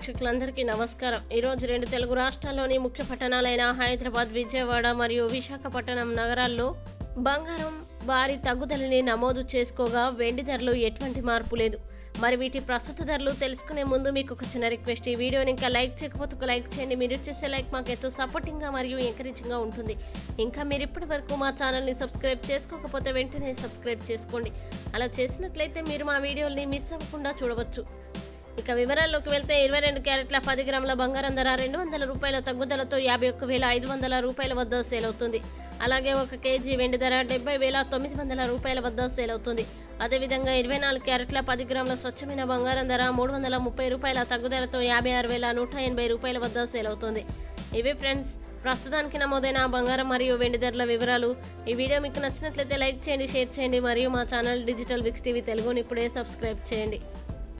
ప్రేక్షకులందరికీ నమస్కారం ఈరోజు రెండు తెలుగు రాష్ట్రాల్లోని ముఖ్య పట్టణాలైన హైదరాబాద్ విజయవాడ మరియు విశాఖపట్నం నగరాల్లో బంగారం భారీ తగ్గుదలని నమోదు చేసుకోగా వెండి ధరలు ఎటువంటి మార్పు లేదు మరి వీటి ప్రస్తుత ధరలు తెలుసుకునే ముందు మీకు ఒక చిన్న రిక్వెస్ట్ ఈ వీడియోని ఇంకా లైక్ చేయకపోతే ఒక లైక్ చేయండి మీరు చేసే లైక్ మాకు ఎంతో సపోర్టింగ్గా మరియు ఎంకరేజింగ్గా ఉంటుంది ఇంకా మీరు ఇప్పటి వరకు మా ఛానల్ని సబ్స్క్రైబ్ చేసుకోకపోతే వెంటనే సబ్స్క్రైబ్ చేసుకోండి అలా చేసినట్లయితే మీరు మా వీడియోల్ని మిస్ అవ్వకుండా చూడవచ్చు ఇక వివరాల్లోకి వెళ్తే ఇరవై రెండు క్యారెట్ల పది గ్రాముల బంగారం ధర రెండు వందల రూపాయల తగ్గుదలతో యాభై ఒక్క వేల ఐదు వందల రూపాయల వద్ద సేల్ అవుతుంది అలాగే ఒక కేజీ వెండి ధర డెబ్బై వేల తొమ్మిది వందల రూపాయల వద్ద సేల్ అవుతుంది అదేవిధంగా ఇరవై నాలుగు క్యారెట్ల పది గ్రాముల స్వచ్ఛమైన బంగారం ధర మూడు వందల ముప్పై రూపాయల తగ్గుదలతో యాభై ఆరు వేల నూట ఎనభై రూపాయల వద్ద సేల్ అవుతుంది ఇవి ఫ్రెండ్స్ ప్రస్తుతానికి నమోదైన బంగారం మరియు వెండి ధరల వివరాలు ఈ వీడియో మీకు నచ్చినట్లయితే లైక్ చేయండి షేర్ చేయండి మరియు మా ఛానల్ డిజిటల్ బిక్స్ టీవీ తెలుగుని ఇప్పుడే సబ్స్క్రైబ్ చేయండి